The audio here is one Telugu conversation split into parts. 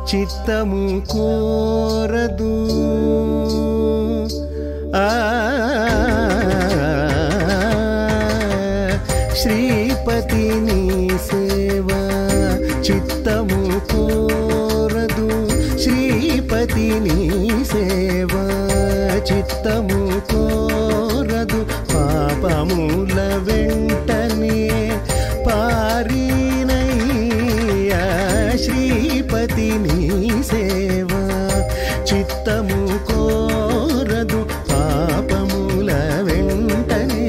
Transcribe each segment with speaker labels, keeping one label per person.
Speaker 1: చిత్తము కోరదు ఆ శ్రీపతిని సేవ చిత్తము కోరదు శ్రీపతిని సేవ చిత్తము కోరదు పాపముల వెంటనే పారినయ్యా శ్రీపతిని సేవ చిత్తము కోరదు పాపముల వెంటనే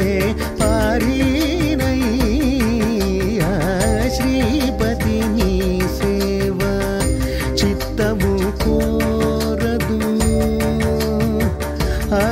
Speaker 1: పారినయ్యా శ్రీపతిని సేవ చిత్తము కోరదు ఆ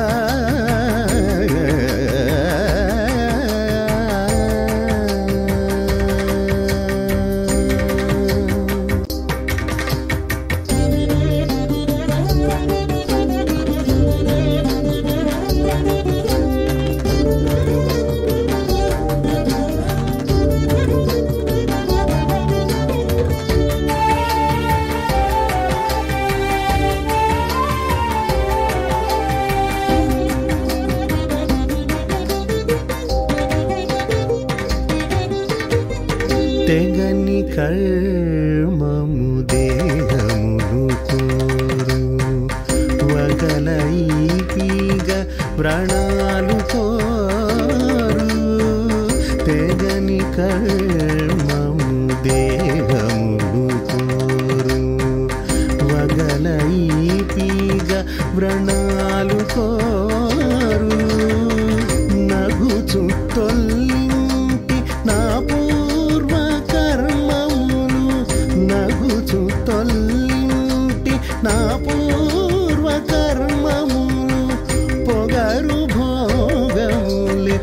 Speaker 1: తెగని కర్మము దేహమును కోరు వగల ఈపిగ వ్రణాలు కోరు తెగని కర్మము దేహమును కోరు వగల ఈపిగ వ్రణాలు కోరు నగుచు తొల్లింటి నా పూర్వ కర్మములు నగుచు తొల్లింటి నా పూర్వ కర్మములు పొగరు భోగములే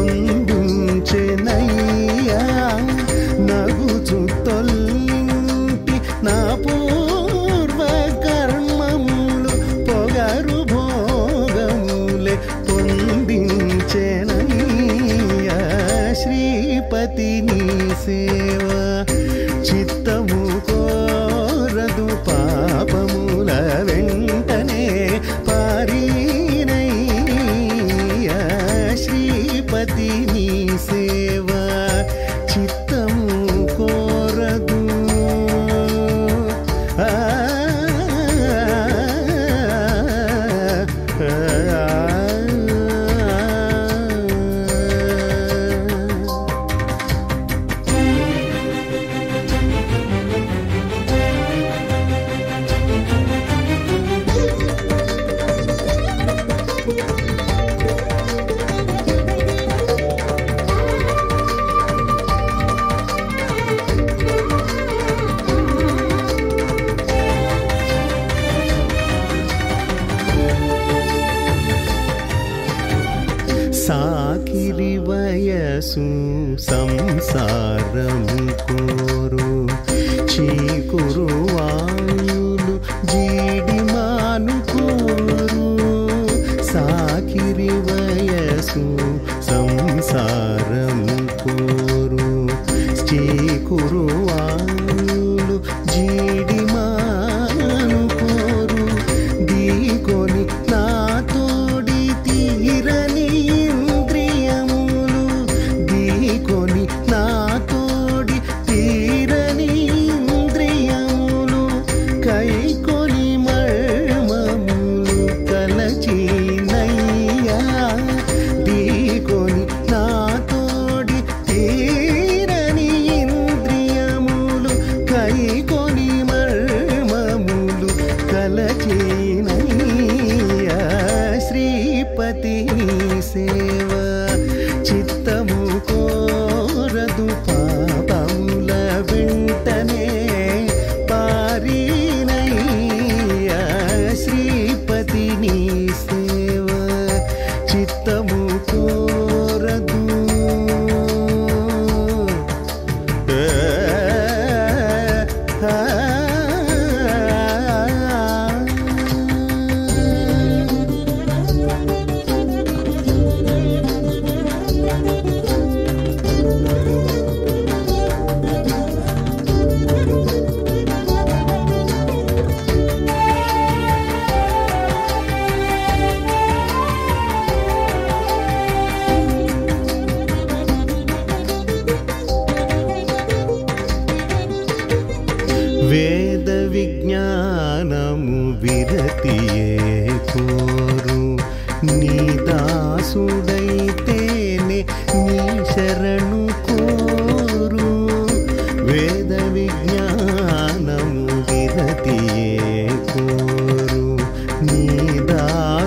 Speaker 1: పొందించెనయ్యా నగుచు తొల్లింటి నా పూర్వ కర్మములు పొగరు భోగములే పొందించెనయ్యా శ్రీపతిని సేవ చిత్తము కోరదు పాపముల వెంటనే పారినయ్యా శ్రీపతిని సేవ చిత్తము కోరదు ఆ సాకిరి వయసు సంసారము కోరు చీకురు వాయులు జీడి మానుకోరు సాకిరి వయసు సంసారము కోరు చీకురు వాయులు జీడి మానుకోరు దీకొని నా తోడి తీరని ఇంద్రియములు దీకొని నా తోడి తీరని ఇంద్రియములు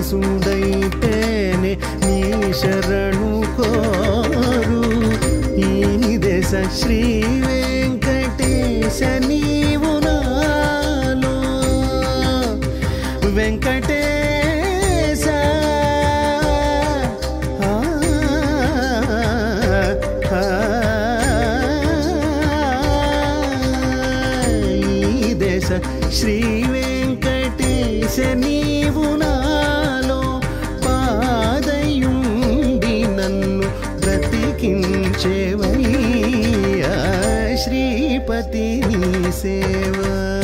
Speaker 1: దాసుడైతేనే నీ శరణు కోరు ఈ దేశ శ్రీ వెంకటేశ నీవు నాలో వెంకటేశ ఆ, ఆ, ఈ దేశ శ్రీ వెంకటేశ నీవు నాలో పాదయుండి నన్ను బ్రతికించేవయ్యా శ్రీపతి నీ సేవ